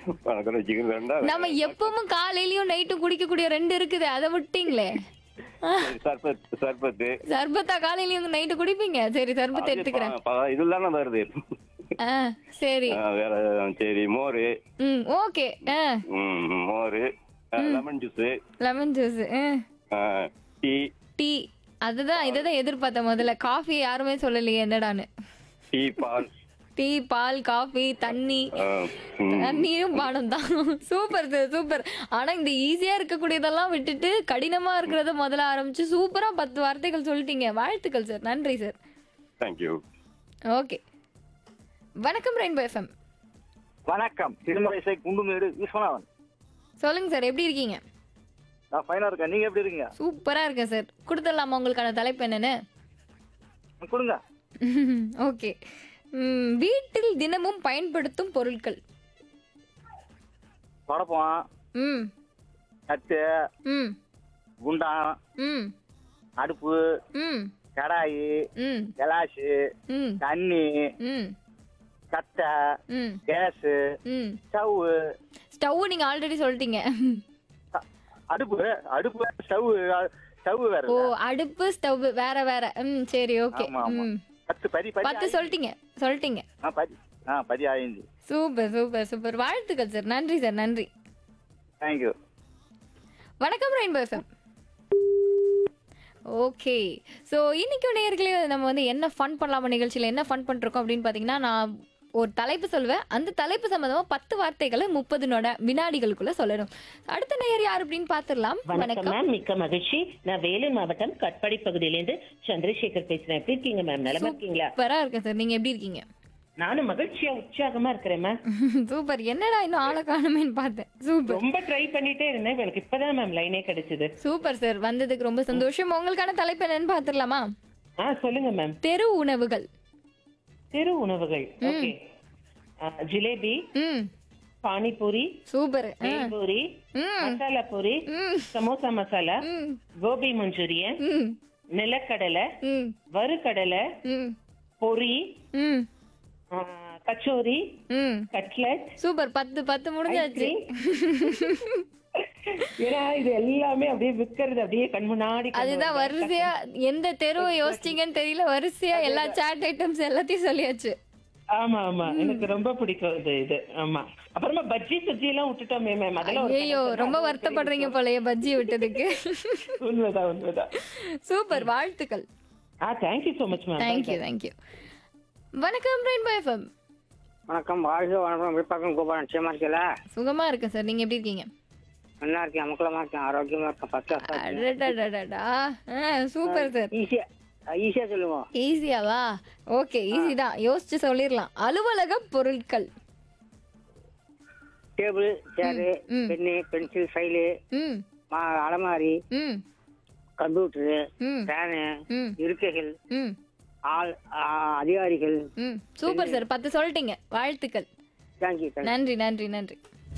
வணக்கம் வச்சுக்கிறது ரெண்டா நம்ம எப்பவும் காலையிலயும் நைட்டும் குடிக்கக்கூடிய ரெண்டு இருக்குது அதை விட்டீங்களே சர்பத் சர்பத்து சர்பத்தா காலையிலயும் நைட்டு குடிப்பீங்க சரி சர்பத் எடுத்துக்கிறேன் இதுல தானே வருது ஆ சரி ஆ, வேற சரி மோரு ம் ஓகே ஆ ம், மோரு lemon juice lemon juice tea tea அதுதான் இதை தான் எதிர்பார்த்தேன் முதல்ல காஃபி யாருமே சொல்லலையே என்னடான்னு டீ பால் டீ பால் காஃபி தண்ணி ஆ, ம், தண்ணியும் பானம் தான் சூப்பர் சார் சூப்பர் ஆனா இந்த ஈஸியா இருக்கக்கூடியதெல்லாம் விட்டுட்டு கடினமா இருக்கிறத முதல்ல ஆரம்பிச்சு சூப்பரா பத்து வார்த்தைகள் சொல்லிட்டீங்க வாழ்த்துக்கள் சார் நன்றி சார் thank you ஓகே வணக்கம் ரெயின்போ எஃப்எம் வணக்கம் திருமலைசை குண்டுமேடு விஸ்வநாதன் சொல்லுங்க சார் எப்படி இருக்கீங்க நான் ஃபைனா இருக்கேன் நீங்க எப்படி இருக்கீங்க சூப்பரா இருக்கேன் சார் கொடுத்துடலாமா உங்களுக்கான தலைப்பு என்னன்னு கொடுங்க ஓகே ம், வீட்டில் தினமும் பயன்படுத்தும் பொருட்கள் படப்பம் ம் கத்து ம் குண்டான் ம் அடுப்பு ம் கடாயி ம் கிளாஸு ம் தண்ணி ம் கத்தை ம் கேஸு ம் ஸ்டவ் ஸ்டவ் நீங்க ஆல்ரெடி சொல்லிட்டீங்க அடுப்பு அடுப்பு ஸ்டவ் ஸ்டவ் வேற ஓ இல்ல. அடுப்பு ஸ்டவ் வேற வேற ம் சரி ஓகே ஆமா, ஆமா. ம் பத்து பதி பதி பத்து சொல்லிட்டீங்க சொல்லிட்டீங்க ஆ பதி ஆ பதி ஆயிடுச்சு சூப்பர் சூப்பர் சூப்பர் வாழ்த்துக்கள் சார் நன்றி சார் நன்றி தேங்க்யூ வணக்கம் ரெயின்போ எஃப்எம் ஓகே ஸோ இன்னைக்கு நேர்களே நம்ம வந்து என்ன ஃபன் பண்ணலாமா நிகழ்ச்சியில் என்ன ஃபன் பண்ணிருக்கோம் அப்படின்னு பார்த்தீங்கன்னா நான் ஒரு தலைப்பு சொல்லுவேன் அந்த தலைப்பு சம்மந்தமாக பத்து வார்த்தைகளை முப்பது நொட வினாடிகளுக்குள்ள சொல்லணும் அடுத்த நேயர் யார் அப்படின்னு பார்த்துடலாம் வணக்கம் வணக்கம் மேம் மிக்க மகிழ்ச்சி நான் வேலூர் மாவட்டம் கட்பாடி பகுதியிலேருந்து சந்திரசேகர் பேசுறேன் எப்படி இருக்கீங்க மேம் நலமா இருக்கீங்களா சூப்பராக இருக்கேன் சார் நீங்கள் எப்படி இருக்கீங்க நானும் மகிழ்ச்சியா உற்சாகமா இருக்கிறேன் மேம் சூப்பர் என்னடா இன்னும் ஆளை காணுமேன்னு பார்த்தேன் சூப்பர் ரொம்ப ட்ரை பண்ணிட்டே இருந்தேன் எனக்கு இப்பதான் மேம் லைனே கிடைச்சது சூப்பர் சார் வந்ததுக்கு ரொம்ப சந்தோஷம் உங்களுக்கான தலைப்பு என்னன்னு பார்த்துடலாமா ஆ சொல்லுங்க மேம் தெரு உணவுகள் தெரு உணவுகள் ஓகே ஜிலேபி ம் பானிபூரி சூப்பர் பூரி ம் மசாலா பூரி ம் சமோசா மசாலா ம் கோபி மஞ்சூரியன் ம் நிலக்கடலை ம் வறுக்கடலை ம் பொரி ம் ஆ, கச்சோரி ம் கட்லட் சூப்பர் பத்து பத்து முடிஞ்சாச்சு ஏன்னா இது எல்லாமே அப்படியே விக்கிறது அப்படியே கண் முன்னாடி கொண்டு அதுதான் வருது. வரிசையா எந்த தெருவை யோசிச்சீங்கன்னு தெரியல வரிசையா எல்லா சாட் ஐட்டம்ஸ் எல்லாத்தையும் சொல்லியாச்சு ஆமா ஆமா எனக்கு ரொம்ப பிடிக்கும் இது இது ஆமா அப்புறமா பஜ்ஜி சுஜ்ஜி எல்லாம் விட்டுட்டோமே மேம் அதெல்லாம் ஒரு ஐயோ ரொம்ப வருத்தப்படுறீங்க போலயே பஜ்ஜி விட்டதுக்கு உண்மைதான் உண்மைதான் சூப்பர் வாழ்த்துக்கள் ஆ thank you so much ma'am thank you thank you வணக்கம் ரெயின்போ எஃப்எம் வணக்கம் வாழ்க வணக்கம் விருப்பாக்கம் கோபாலன் நிச்சயமா இருக்கல சுகமா இருக்கேன் சார் நீங்க எப்படி இருக்கீங்க நல்லா இருக்கேன் அமக்கலமா இருக்கேன் ஆரோக்கியமா இருக்கேன் பத்து வருஷம் அடடடடடா. ஆ, சூப்பர் சார் ஈஸியா ஈஸியா சொல்லுவோம் ஈஸியாவா ஓகே ஈஸி தான் யோசிச்சு சொல்லிடலாம் அலுவலக பொருட்கள் டேபிள் சேரு ம். பென்னு பென்சில் ஃபைலு ம் அலமாரி ம் கம்ப்யூட்டரு ம் ஃபேனு ம் இருக்கைகள் ம் ஆள் ஆ, அதிகாரிகள் ம் சூப்பர் சார் பத்து சொல்லிட்டீங்க வாழ்த்துக்கள் தேங்க்யூ தேங்க்யூ நன்றி நன்றி நன்றி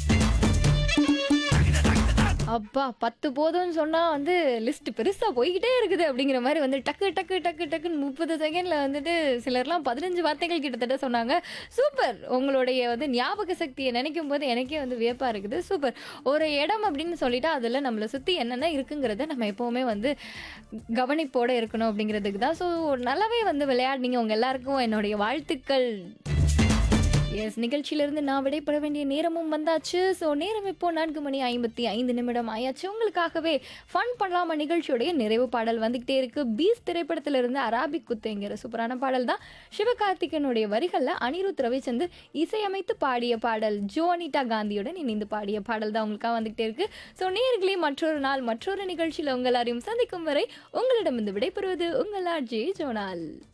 அப்பா பத்து போதும்னு சொன்னா வந்து லிஸ்ட் பெருசா போய்கிட்டே இருக்குது அப்படிங்கிற மாதிரி வந்து டக்கு டக்கு டக்கு டக்குன்னு முப்பது செகண்ட்ல வந்துட்டு சிலர்லாம் பதினஞ்சு வார்த்தைகள் கிட்டத்தட்ட சொன்னாங்க சூப்பர் உங்களுடைய வந்து ஞாபக சக்தியை நினைக்கும் போது எனக்கே வந்து வியப்பா இருக்குது சூப்பர் ஒரு இடம் அப்படின்னு சொல்லிட்டா அதுல நம்மளை சுத்தி என்னென்ன இருக்குங்கிறத நம்ம எப்பவுமே வந்து கவனிப்போட இருக்கணும் அப்படிங்கிறதுக்கு தான் ஸோ நல்லாவே வந்து விளையாடுனீங்க உங்க எல்லாருக்கும் என்னுடைய வாழ்த்துக்கள் எஸ் நிகழ்ச்சியிலிருந்து நான் விடைபெற வேண்டிய நேரமும் வந்தாச்சு ஸோ நேரம் இப்போ நான்கு மணி ஐம்பத்தி ஐந்து நிமிடம் ஆயாச்சு உங்களுக்காகவே ஃபன் பண்ணலாமா நிகழ்ச்சியுடைய நிறைவு பாடல் வந்துகிட்டே இருக்கு பீஸ் திரைப்படத்திலிருந்து அராபிக் குத்துங்கிற சூப்பரான பாடல் தான் சிவகார்த்திகனுடைய வரிகளில் அனிருத் ரவிச்சந்தர் இசையமைத்து பாடிய பாடல் ஜோனிதா காந்தியுடன் இணைந்து பாடிய பாடல் தான் உங்களுக்காக வந்துகிட்டே இருக்கு ஸோ நேர்களே மற்றொரு நாள் மற்றொரு நிகழ்ச்சியில் உங்கள் எல்லாரையும் சந்திக்கும் வரை உங்களிடமிருந்து விடைபெறுவது உங்கள் ஆர்ஜே ஜோனால்